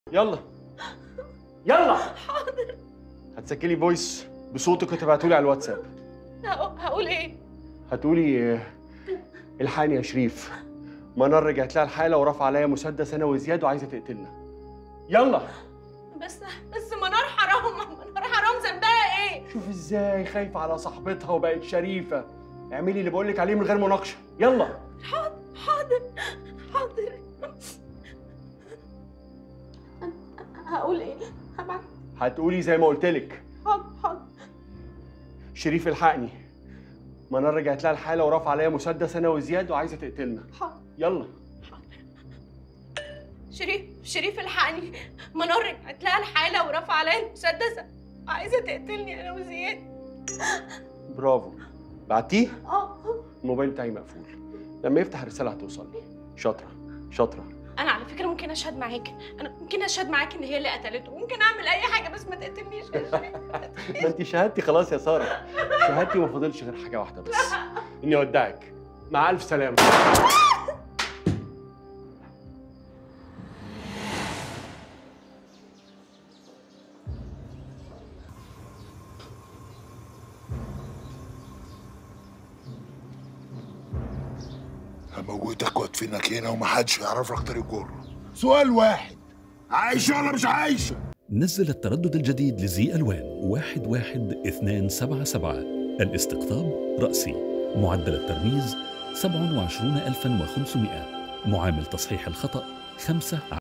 يلا يلا حاضر هتسجلي فويس بصوتك وتبعتولي على الواتساب هق- هقول ايه هتقولي آه، الحقني يا شريف منار رجعت لها الحاله ورفع عليا مسدس انا وزياد وعايزه تقتلنا يلا بس بس منار حرام منار حرام ذنبها ايه شوف ازاي خايفه على صاحبتها وبقت شريفه اعملي اللي بقولك عليه من غير مناقشه يلا حاضر حاضر حاضر هقول ايه هبعت هتقولي زي ما قلتلك حاضر حاضر شريف الحقني منار رجعت لها الحاله ورفع عليا مسدس انا وزياد وعايزه تقتلنا حاضر يلا شريف شريف الحقني منار رجعت لها الحاله ورفع عليا المسدس عايزه تقتلني انا وزياد برافو بعتيه اه الموبايل بتاعي مقفول لما يفتح الرساله هتوصل لي شاطره شاطره انا على فكره ممكن اشهد معاك انا ممكن اشهد معاك ان هي اللي قتلته ممكن اعمل اي حاجه بس ما تقتلنيش يا شريف ما انت شهادتي خلاص يا ساره شهادتي ما فاضلش غير حاجه واحده بس اني اودعك مع الف سلامه هموتك وادفنك هنا ومحدش يعرف لك طريق جره سؤال واحد عايشة ولا مش عايشة؟ نزل التردد الجديد لزي ألوان واحد واحد اثنان سبعة سبعة الاستقطاب رأسي معدل الترميز سبع وعشرون ألفا وخمسمائة معامل تصحيح الخطأ خمسة